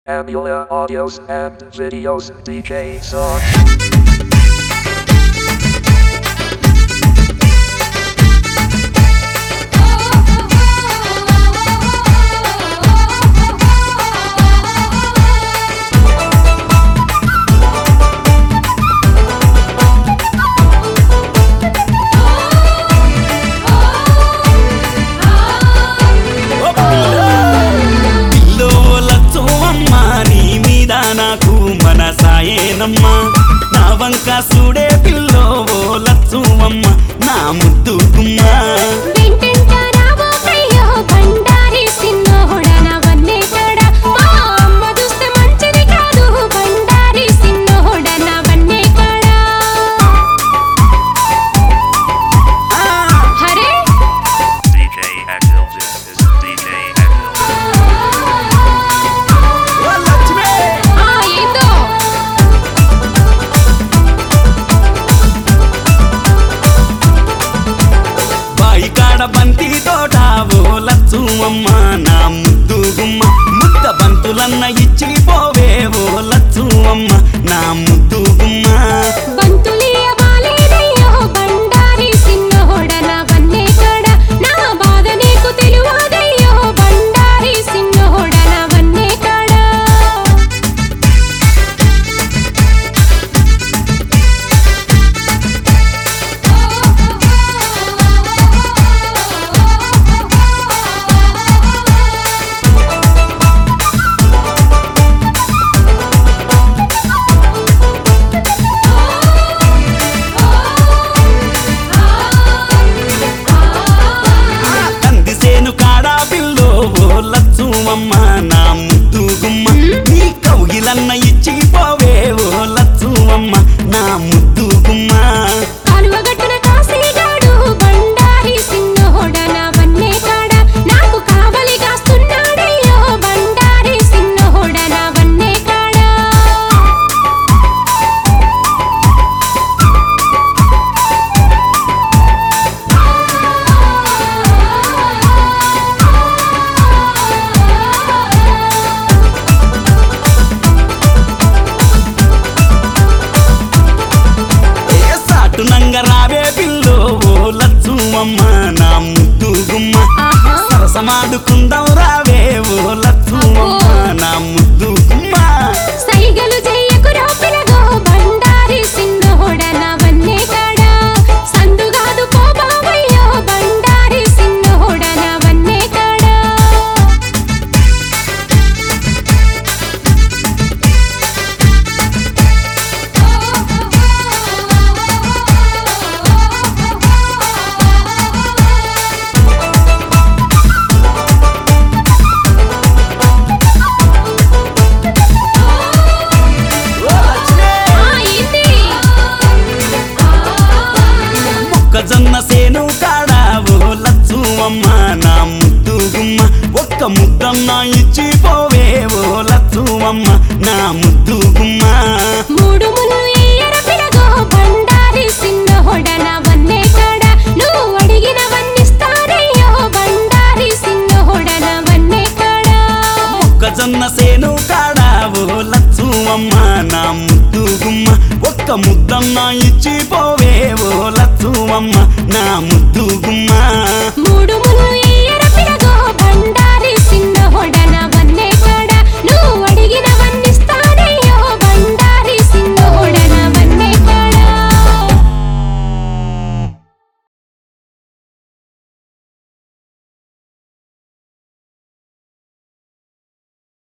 Amula audios and videos DJ Song. పిల్లోలతో అమ్మా నీ మీద నాకు మనసాయేనమ్మా నా వంక చూడే పిల్లోలచ్చు అమ్మ నా ముద్దు గుమ్మా వెంటెంట రావో కయ్యో బండారి సిన్నోడన వన్నేకడ మా అమ్మ చూస్తే మంచిది కాదు Bandari సిన్నోడన వన్నేకడ Hare DJ Axel. This is DJ Axel. ఓ లక్ష్మి! ఆ ఏందో బాయి కాడ బంతి తోట ఓలచ్చు అమ్మ నా ముద్దు గుమ్మ ముద్ద బంతులన్న ఇచ్చి పోవే ఓలచ్చు అమ్మ నా ముద్దు గుమ్మ బంతులియ బాలేదయ్యో బండారి సిన్నోడన వన్నేకడ నా బాధ నీకు తెలువదయ్యో బండారి సిన్నోడన వన్నేకడ కందిసేను కాడా పిల్లో ఓలచ్చు అమ్మ నా ముద్దు గుమ్మ నీ కౌగిలన్న ఇచ్చి పోవే ఓలచ్చు అమ్మ నా ముద్దు గుమ్మ కాలువగట్టున కాసేగాడు బండారి సిన్నోడన వన్నేకాడ నాకు కావలి కాస్తున్నాడయ్యో బండారి సిన్నోడన వన్నేకాడ ఏ సాటు నంగ రావే పిల్లో ఓలచ్చు అమ్మ నా ముద్దు గుమ్మ ఆహా సరసమాడుకుందాం రావే ఓలచ్చు అమ్మ నా ముద్దు గుమ్మ సైగలు చెయ్యకు రాపిలగో బండారి సిన్నోడన వన్నేకాడ సందుగాదు కోబావయ్యో బండారి సిన్నోడన వన్నేకాడ ఓ లక్ష్మి! ఆ ఏంటి మొక్కజొన్న సేను కాడా ఓలచ్చు అమ్మ నా ముద్దు గుమ్మ ఒక్క ముద్దన్న ఇచ్చి పోవే ఓలచ్చు అమ్మ నా ముద్దు గుమ్మ మూడు ముళ్ళు ఎయ్యర పిలగో బండారి సిన్నోడన వన్నేకాడ నువ్వు అడిగిన వన్నిస్తారయ్యో బండారి సిన్నోడన వన్నేకాడ మొక్కజొన్న సేను కాడా ఓలచ్చు అమ్మ నా ముద్దు గుమ్మ ఒక్క ముద్దన్న ఇచ్చి పోవే ఓలచ్చు అమ్మ నా ముద్దు గుమ్మ